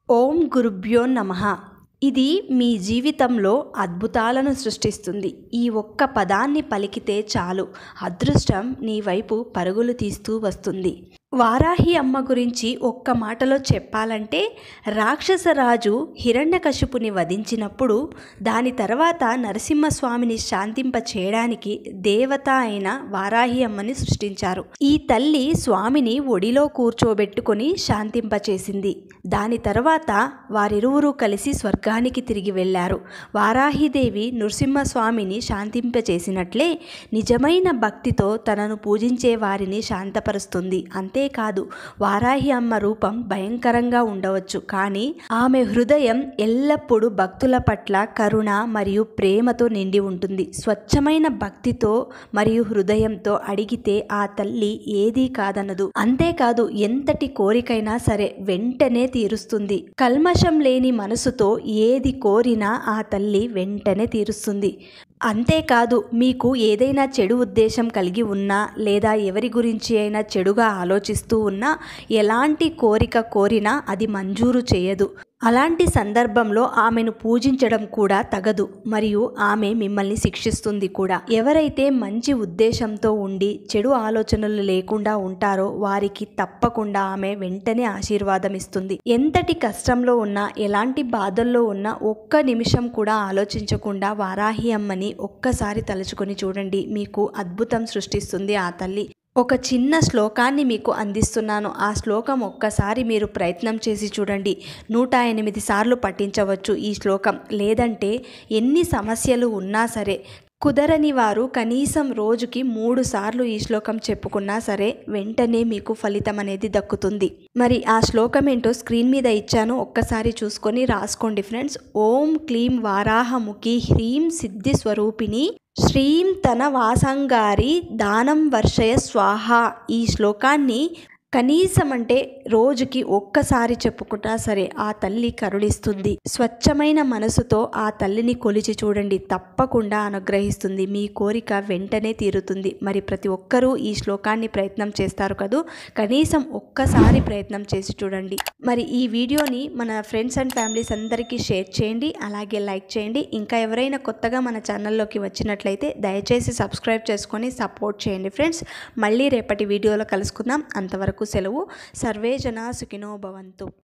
ఓం గురుభ్యో నమ ఇది మీ జీవితంలో అద్భుతాలను సృష్టిస్తుంది ఈ ఒక్క పదాన్ని పలికితే చాలు అదృష్టం నీ వైపు పరుగులు తీస్తూ వస్తుంది వారాహి అమ్మ గురించి ఒక్క మాటలో చెప్పాలంటే రాక్షసరాజు హిరణ్యకశిపుని వధించినప్పుడు దాని తర్వాత నరసింహస్వామిని శాంతింప చేయడానికి దేవత అయిన వారాహి అమ్మని సృష్టించారు ఈ తల్లి స్వామిని ఒడిలో కూర్చోబెట్టుకొని శాంతింపచేసింది దాని తర్వాత వారిరువురు కలిసి స్వర్గానికి తిరిగి వెళ్ళారు వారాహిదేవి నృసింహస్వామిని శాంతింపచేసినట్లే నిజమైన భక్తితో తనను పూజించే వారిని శాంతపరుస్తుంది అంతేకాదు వారాహి అమ్మ రూపం భయంకరంగా ఉండవచ్చు కానీ ఆమె హృదయం ఎల్లప్పుడూ భక్తుల పట్ల కరుణ మరియు ప్రేమతో నిండి ఉంటుంది స్వచ్ఛమైన భక్తితో మరియు హృదయంతో అడిగితే ఆ తల్లి ఏదీ కాదనదు అంతేకాదు ఎంతటి కోరికైనా సరే వెంటనే తీరుస్తుంది కల్మషం లేని మనసుతో ఏది కోరినా ఆ తల్లి వెంటనే తీరుస్తుంది అంతేకాదు మీకు ఏదైనా చెడు ఉద్దేశం కలిగి ఉన్నా లేదా ఎవరి గురించి అయినా చెడుగా ఆలోచిస్తూ ఉన్నా ఎలాంటి కోరిక కోరినా అది మంజూరు చేయదు అలాంటి సందర్భంలో ఆమెను పూజించడం కూడా తగదు మరియు ఆమె మిమ్మల్ని శిక్షిస్తుంది కూడా ఎవరైతే మంచి ఉద్దేశంతో ఉండి చెడు ఆలోచనలు లేకుండా ఉంటారో వారికి తప్పకుండా ఆమె వెంటనే ఆశీర్వాదం ఇస్తుంది ఎంతటి కష్టంలో ఉన్నా ఎలాంటి బాధల్లో ఉన్నా ఒక్క నిమిషం కూడా ఆలోచించకుండా వారాహి అమ్మని ఒక్కసారి తలుచుకొని చూడండి మీకు అద్భుతం సృష్టిస్తుంది ఆ తల్లి ఒక చిన్న శ్లోకాన్ని మీకు అందిస్తున్నాను ఆ శ్లోకం ఒక్కసారి మీరు ప్రయత్నం చేసి చూడండి నూట ఎనిమిది సార్లు పఠించవచ్చు ఈ శ్లోకం లేదంటే ఎన్ని సమస్యలు ఉన్నా సరే కుదరని వారు కనీసం రోజుకి మూడు సార్లు ఈ శ్లోకం చెప్పుకున్నా సరే వెంటనే మీకు ఫలితం అనేది దక్కుతుంది మరి ఆ శ్లోకం ఏంటో స్క్రీన్ మీద ఇచ్చాను ఒక్కసారి చూసుకొని రాసుకోండి ఫ్రెండ్స్ ఓం క్లీం వారాహముఖి హ్రీం సిద్ధి స్వరూపిణి శ్రీం తన వాసంగారి దానం వర్షయ స్వాహ ఈ శ్లోకాన్ని కనీసం అంటే రోజుకి ఒక్కసారి చెప్పుకున్నా సరే ఆ తల్లి కరుణిస్తుంది స్వచ్ఛమైన మనసుతో ఆ తల్లిని కొలిచి చూడండి తప్పకుండా అనుగ్రహిస్తుంది మీ కోరిక వెంటనే తీరుతుంది మరి ప్రతి ఒక్కరూ ఈ శ్లోకాన్ని ప్రయత్నం చేస్తారు కదూ కనీసం ఒక్కసారి ప్రయత్నం చేసి చూడండి మరి ఈ వీడియోని మన ఫ్రెండ్స్ అండ్ ఫ్యామిలీస్ అందరికీ షేర్ చేయండి అలాగే లైక్ చేయండి ఇంకా ఎవరైనా కొత్తగా మన ఛానల్లోకి వచ్చినట్లయితే దయచేసి సబ్స్క్రైబ్ చేసుకొని సపోర్ట్ చేయండి ఫ్రెండ్స్ మళ్ళీ రేపటి వీడియోలో కలుసుకుందాం అంతవరకు సెలవు సర్వే జనా సుఖినో భవంతు